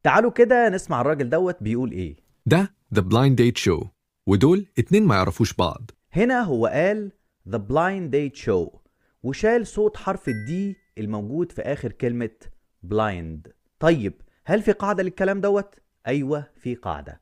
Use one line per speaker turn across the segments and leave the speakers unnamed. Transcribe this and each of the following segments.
تعالوا كده نسمع الراجل دوت بيقول ايه
ده The Blind Date Show ودول اتنين ما يعرفوش بعض
هنا هو قال The Blind Date Show وشال صوت حرف الدي الموجود في آخر كلمة blind طيب هل في قاعدة للكلام دوت؟ أيوة في قاعدة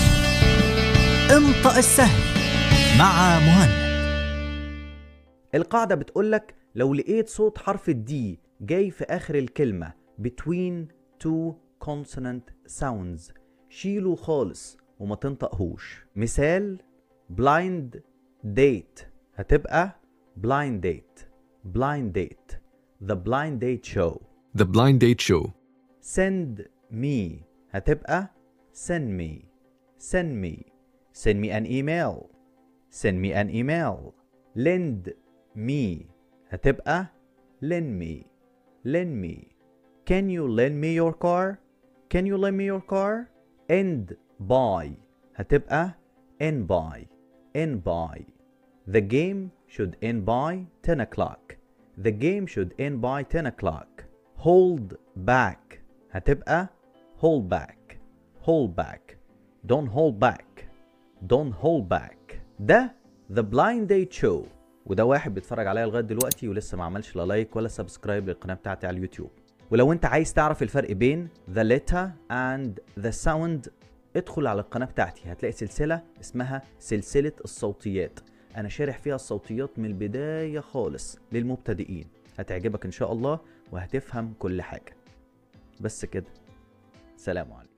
انطق السهل مع مهند
القاعدة بتقولك لو لقيت صوت حرف الدي جاي في آخر الكلمة between two consonant sounds شيله خالص وما تنطقهوش مثال blind date هتبقى blind date blind date the blind date show
The Blind Date Show
send me هتبقى send me send me send me an email send me an email lend me هتبقى lend me lend me can you lend me your car can you lend me your car end by هتبقى end by end by the game should end by 10 o'clock the game should end by 10 o'clock hold back هتبقى hold back hold back don't hold back don't hold back ده The Blind Date Show وده واحد بيتفرج عليا لغايه دلوقتي ولسه ما عملش لا لايك ولا سبسكرايب للقناه بتاعتي على اليوتيوب ولو انت عايز تعرف الفرق بين the letter and the sound ادخل على القناه بتاعتي هتلاقي سلسله اسمها سلسله الصوتيات انا شارح فيها الصوتيات من البدايه خالص للمبتدئين هتعجبك ان شاء الله وهتفهم كل حاجه بس كده سلام عليكم